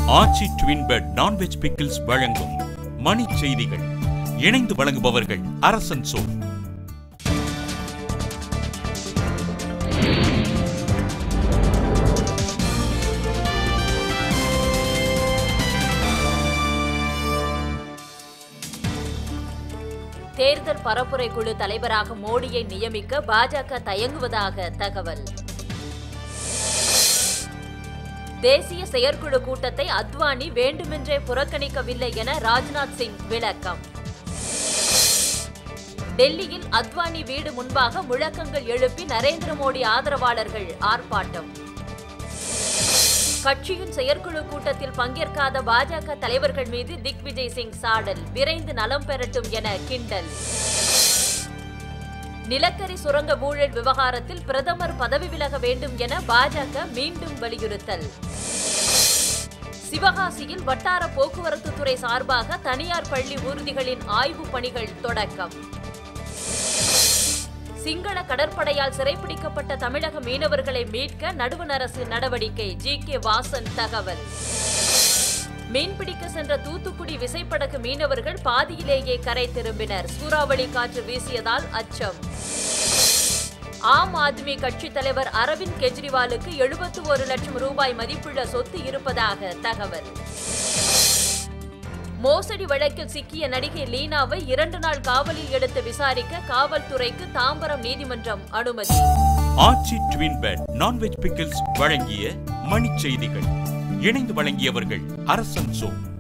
ஆச்சி twin bed non veg pickles வழங்கும் மணி செய்திகள் இணைந்து வழங்குபவர்கள் அரசன் சோ தேர்தல் பரப்புரை குழு தலைவராக மோடியை நியமிக்க பாஜக தயங்குவதாக தகவல் தேசிய செயற்குழு கூட்டத்தை அத்வானி வேண்டுமென்றே புறக்கணிக்கவில்லை என ராஜ்நாத் சிங் விளக்கம் டெல்லியில் அத்வானி வீடு முன்பாக முழக்கங்கள் எழுப்பி நரேந்திர மோடி ஆதரவாளர்கள் ஆர்ப்பாட்டம் கட்சியின் செயற்குழு கூட்டத்தில் பங்கேற்காத பாஜக தலைவர்கள் மீது திக்விஜய் சிங் சாடல் விரைந்து நலம் பெறட்டும் என கிண்டல் நிலக்கரி சுரங்க ஊழல் விவகாரத்தில் பிரதமர் பதவி விலக வேண்டும் என பாஜக மீண்டும் வலியுறுத்தல் சிவகாசியில் வட்டார போக்குவரத்து துறை சார்பாக தனியார் பள்ளி ஊர்திகளின் ஆய்வுப் பணிகள் தொடக்கம் சிங்கள கடற்படையால் சிறைப்பிடிக்கப்பட்ட தமிழக மீனவர்களை மீட்க நடுவண் அரசு நடவடிக்கை ஜி கே வாசன் தகவல் மீன்பிடிக்க சென்ற தூத்துக்குடி விசைப்படகு மீனவர்கள் பாதியிலேயே கரை திரும்பினர் சூறாவளி காற்று வீசியதால் அச்சம் ஆம் ஆத்மி கட்சி தலைவர் அரவிந்த் கெஜ்ரிவாலுக்கு எழுபத்து ஒரு லட்சம் ரூபாய் மதிப்புள்ள சொத்து இருப்பதாக தகவல் மோசடி வழக்கில் சிக்கிய நடிகை லீனாவை இரண்டு நாள் காவலில் எடுத்து விசாரிக்க காவல்துறைக்கு தாம்பரம் நீதிமன்றம் அனுமதி Aachi twin bed non veg pickles வழங்கிய மணி செய்திகள் இணைந்து வழங்கியவர்கள் அரசன் சோ